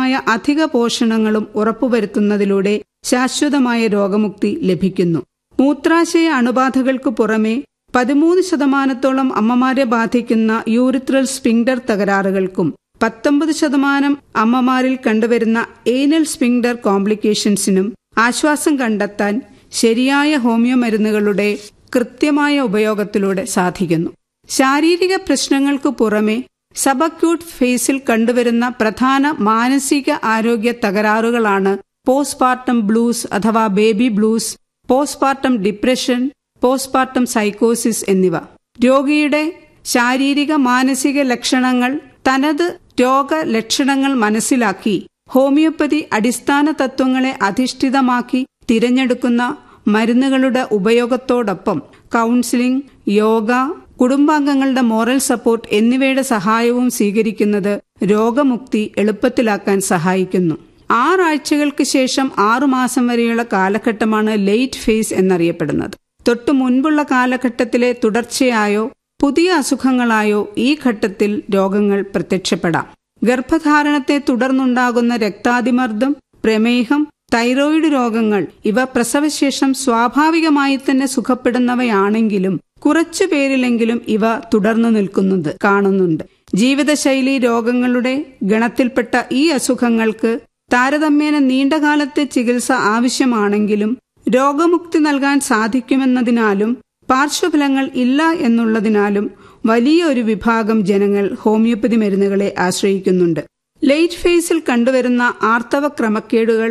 ആവശ്യമായ അധിക പോഷണങ്ങളും ഉറപ്പുവരുത്തുന്നതിലൂടെ ശാശ്വതമായ രോഗമുക്തി ലഭിക്കുന്നു മൂത്രാശയ അണുബാധകൾക്ക് പുറമെ പതിമൂന്ന് ശതമാനത്തോളം അമ്മമാരെ ബാധിക്കുന്ന യൂറിത്രൽ സ്പിങ്ഡർ തകരാറുകൾക്കും പത്തൊമ്പത് ശതമാനം അമ്മമാരിൽ കണ്ടുവരുന്ന ഏനൽ സ്പിങ്ഡർ കോംപ്ലിക്കേഷൻസിനും ആശ്വാസം കണ്ടെത്താൻ ശരിയായ ഹോമിയോ മരുന്നുകളുടെ കൃത്യമായ ഉപയോഗത്തിലൂടെ സാധിക്കുന്നു ശാരീരിക പ്രശ്നങ്ങൾക്ക് പുറമെ സബക്യൂട്ട് ഫേസിൽ കണ്ടുവരുന്ന പ്രധാന മാനസിക ആരോഗ്യ തകരാറുകളാണ് പോസ്റ്റ്പാർട്ടം ബ്ലൂസ് അഥവാ baby blues postpartum depression postpartum സൈക്കോസിസ് എന്നിവ രോഗിയുടെ ശാരീരിക മാനസിക ലക്ഷണങ്ങൾ തനത് രോഗലക്ഷണങ്ങൾ മനസ്സിലാക്കി ഹോമിയോപ്പതി അടിസ്ഥാന തത്വങ്ങളെ അധിഷ്ഠിതമാക്കി തിരഞ്ഞെടുക്കുന്ന മരുന്നുകളുടെ ഉപയോഗത്തോടൊപ്പം കൗൺസിലിംഗ് യോഗ കുടുംബാംഗങ്ങളുടെ മോറൽ സപ്പോർട്ട് എന്നിവയുടെ സഹായവും സ്വീകരിക്കുന്നത് രോഗമുക്തി എളുപ്പത്തിലാക്കാൻ സഹായിക്കുന്നു ആറാഴ്ചകൾക്ക് ശേഷം ആറുമാസം വരെയുള്ള കാലഘട്ടമാണ് ലേറ്റ് ഫേസ് എന്നറിയപ്പെടുന്നത് തൊട്ടു മുൻപുള്ള കാലഘട്ടത്തിലെ തുടർച്ചയായോ പുതിയ അസുഖങ്ങളായോ ഈ ഘട്ടത്തിൽ രോഗങ്ങൾ പ്രത്യക്ഷപ്പെടാം ഗർഭധാരണത്തെ തുടർന്നുണ്ടാകുന്ന രക്താതിമർദ്ദം പ്രമേഹം തൈറോയിഡ് രോഗങ്ങൾ ഇവ പ്രസവശേഷം സ്വാഭാവികമായി തന്നെ സുഖപ്പെടുന്നവയാണെങ്കിലും കുറച്ചു പേരിലെങ്കിലും ഇവ തുടർന്നു നിൽക്കുന്നത് കാണുന്നുണ്ട് ജീവിതശൈലി രോഗങ്ങളുടെ ഗണത്തിൽപ്പെട്ട ഈ അസുഖങ്ങൾക്ക് താരതമ്യേന നീണ്ടകാലത്തെ ചികിത്സ ആവശ്യമാണെങ്കിലും രോഗമുക്തി നൽകാൻ സാധിക്കുമെന്നതിനാലും പാർശ്വഫലങ്ങൾ ഇല്ല എന്നുള്ളതിനാലും വലിയ ഒരു വിഭാഗം ജനങ്ങൾ ഹോമിയോപ്പതി മരുന്നുകളെ ആശ്രയിക്കുന്നുണ്ട് ലേറ്റ് ഫേസിൽ കണ്ടുവരുന്ന ആർത്തവ ക്രമക്കേടുകൾ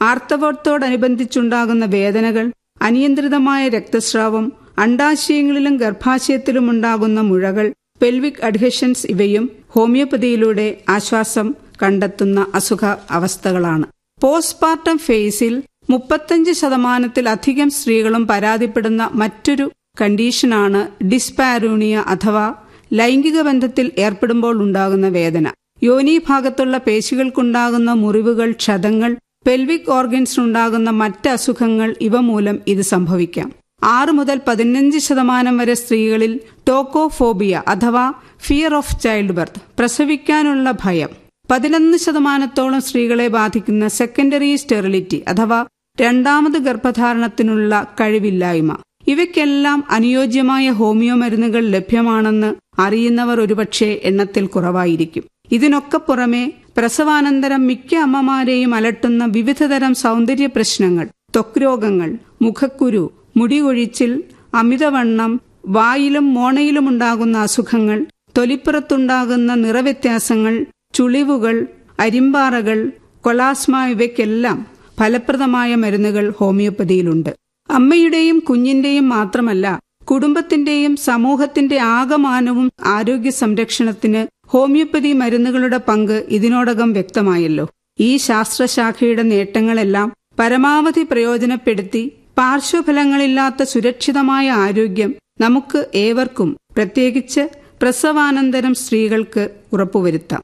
ആർത്തവത്തോടനുബന്ധിച്ചുണ്ടാകുന്ന വേദനകൾ അനിയന്ത്രിതമായ രക്തസ്രാവം അണ്ടാശയങ്ങളിലും ഗർഭാശയത്തിലും ഉണ്ടാകുന്ന മുഴകൾ പെൽവിക് അഡ്ഹഷൻസ് ഇവയും ഹോമിയോപ്പതിയിലൂടെ ആശ്വാസം കണ്ടെത്തുന്ന അസുഖ അവസ്ഥകളാണ് പോസ്റ്റ്പാർട്ടം ഫേസിൽ മുപ്പത്തഞ്ച് ശതമാനത്തിലധികം സ്ത്രീകളും പരാതിപ്പെടുന്ന മറ്റൊരു കണ്ടീഷനാണ് ഡിസ്പാരൂണിയ അഥവാ ലൈംഗിക ബന്ധത്തിൽ ഏർപ്പെടുമ്പോൾ ഉണ്ടാകുന്ന വേദന യോനി ഭാഗത്തുള്ള പേശികൾക്കുണ്ടാകുന്ന മുറിവുകൾ ക്ഷതങ്ങൾ പെൽവിക് ഓർഗൻസിനുണ്ടാകുന്ന മറ്റ് അസുഖങ്ങൾ ഇവ മൂലം ഇത് സംഭവിക്കാം ആറ് മുതൽ പതിനഞ്ച് ശതമാനം വരെ സ്ത്രീകളിൽ ടോക്കോഫോബിയ അഥവാ ഫിയർ ഓഫ് ചൈൽഡ് ബർത്ത് പ്രസവിക്കാനുള്ള ഭയം പതിനൊന്ന് ശതമാനത്തോളം സ്ത്രീകളെ ബാധിക്കുന്ന സെക്കൻഡറി സ്റ്റെറിലിറ്റി അഥവാ രണ്ടാമത് ഗർഭധാരണത്തിനുള്ള കഴിവില്ലായ്മ ഇവയ്ക്കെല്ലാം അനുയോജ്യമായ ഹോമിയോ മരുന്നുകൾ ലഭ്യമാണെന്ന് അറിയുന്നവർ ഒരുപക്ഷെ എണ്ണത്തിൽ കുറവായിരിക്കും ഇതിനൊക്കെ പുറമെ പ്രസവാനന്തരം മിക്ക അമ്മമാരെയും അലട്ടുന്ന വിവിധതരം സൗന്ദര്യ പ്രശ്നങ്ങൾ ത്വക്ക് രോഗങ്ങൾ മുഖക്കുരു മുടികൊഴിച്ചിൽ അമിതവണ്ണം വായിലും മോണയിലും ഉണ്ടാകുന്ന അസുഖങ്ങൾ തൊലിപ്പുറത്തുണ്ടാകുന്ന നിറവ്യത്യാസങ്ങൾ ചുളിവുകൾ അരിമ്പാറകൾ കൊളാസ്മ ഇവയ്ക്കെല്ലാം ഫലപ്രദമായ മരുന്നുകൾ ഹോമിയോപ്പതിയിലുണ്ട് അമ്മയുടെയും കുഞ്ഞിന്റെയും മാത്രമല്ല കുടുംബത്തിന്റെയും സമൂഹത്തിന്റെ ആകമാനവും ആരോഗ്യ സംരക്ഷണത്തിന് ഹോമിയോപ്പതി മരുന്നുകളുടെ പങ്ക് ഇതിനോടകം വ്യക്തമായല്ലോ ഈ ശാസ്ത്രശാഖയുടെ നേട്ടങ്ങളെല്ലാം പരമാവധി പ്രയോജനപ്പെടുത്തി പാർശ്വഫലങ്ങളില്ലാത്ത സുരക്ഷിതമായ ആരോഗ്യം നമുക്ക് ഏവർക്കും പ്രത്യേകിച്ച് പ്രസവാനന്തരം സ്ത്രീകൾക്ക് ഉറപ്പുവരുത്താം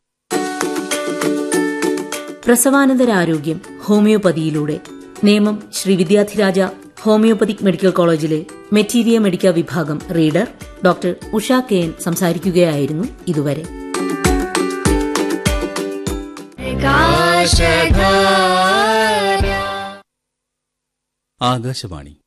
പ്രസവാനന്തരാരോഗ്യം ഹോമിയോപ്പതിയിലൂടെ നേമം ശ്രീ വിദ്യാധിരാജ ഹോമിയോപ്പതിക് മെഡിക്കൽ കോളേജിലെ മെറ്റീരിയ മെഡിക്ക വിഭാഗം reader doctor Usha K N സംസാരിക്കുകയായിരുന്നു ഇതുവരെ ആകാശവാണി